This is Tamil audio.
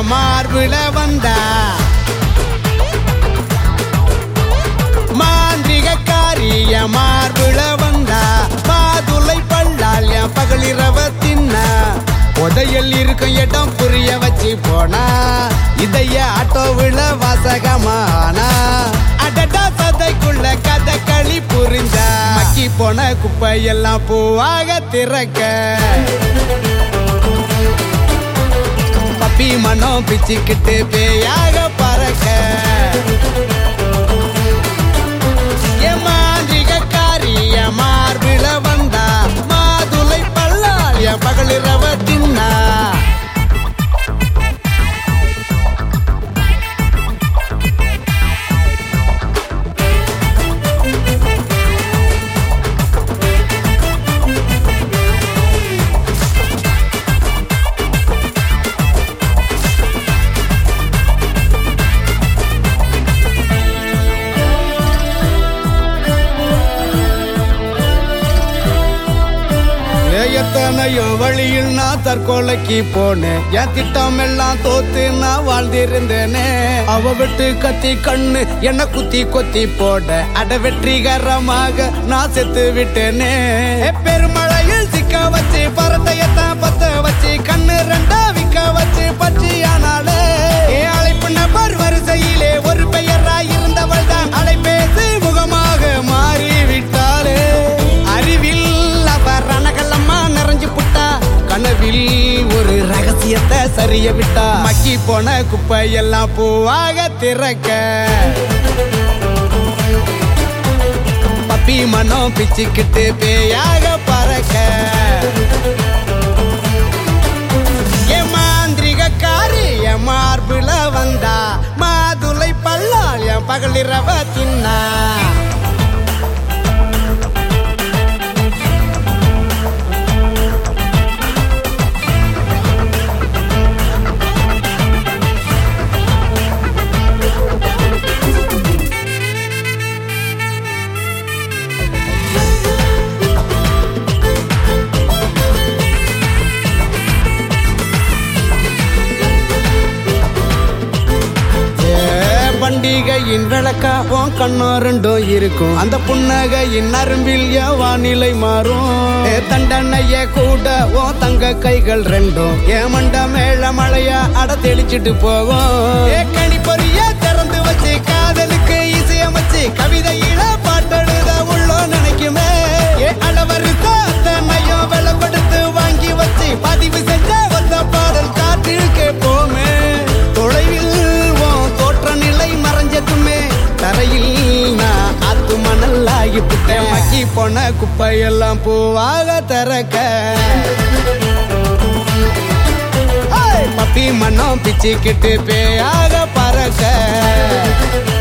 மார்புல வந்தா மாந்திரிகக்காரி என் மார்புல வந்தா மாதுளை பல்லால் என் பகலிரவ தின்னா புதையல் இருக்கும் இடம் புரிய வச்சு போனா இதைய ஆட்டோவுல வாசகமானா அடடா சதைக்குள்ள கதை களி புரிஞ்சா மக்கி போன குப்பையெல்லாம் பூவாக திறக்க பப்பி மனம் பிச்சுக்கிட்டு பேயாக பறக்க என் மாந்திரிகக்காரி என் மார்பில வந்தா மாதுளை பல்லால் என் பகலிரவ தின்னா ஏ, எத்தனையோ வழியில் நான் தற்கொலைக்கு போனேன் என் திட்டம் எல்லாம் தோத்து நான் வாழ்ந்திருந்தேனே அவ விட்டு கத்தி கண்ணு என்ன குத்தி கொத்தி போட அட வெற்றிகரமாக நான் செத்து விட்டேனே ஏ, பெருமழையில் சிக்க வச்சு பரத்தையத்தான் பத்த வச்சு கண்ணு ரெண்டா விக்க வச்சு பச்சியானாலே ஏ, அழைப்பு நபர் வரிசையிலே ஒரு பெயராய் இருந்தவள் தான் அலைபேசி முகமாக மாறிவிட்டாளே அறிவில் அவர் ரணகலமா நிறைஞ்சு புட்டா கனவில் ஒரு ரகசியத்தை சரிய விட்டா மக்கி போன குப்பை எல்லாம் பூவாக திறக்க பப்பி மனம் பிச்சுக்கிட்டு பேயாக பறக்க என் மாந்திரிகக்காரி என் மார்புல வந்தா மாதுளை பல்லால் என் பகலிரவ தின்னா ஏ, பண்டிகையின் விளக்கா உன் கண்ணோ ரெண்டும் இருக்கும் அந்த புன்னகையின் நரம்பில் என் வானிலை மாறும் ஏ, தண்டனைய கூட உன் தங்க கைகள் ரெண்டும் ஏன் மண்ட மேல மழையா அட தெளிச்சிட்டு போகும் ஏ கணிப்பொறிய திறந்து வச்சு காதலுக்கு இசையமைச்சு கவிதையில பாட்டெழுத உள்ளோ நினைக்குமே ஏ அளவருத்த தன்னையும் விலை கொடுத்து வாங்கி வச்சு பதிவு செஞ்ச வந்த பாடல் காற்றில் கேட்போமே தொலைவில் உன் தோற்ற நிலை மறைஞ்சதுமே தரையில் நான் ஆத்து மணல் ஆகிவிட்டேன் மக்கி போன குப்பையெல்லாம் பூவாக திறக்க ஏய், பப்பி மனம் பிச்சுக்கிட்டு பேயாக பறக்க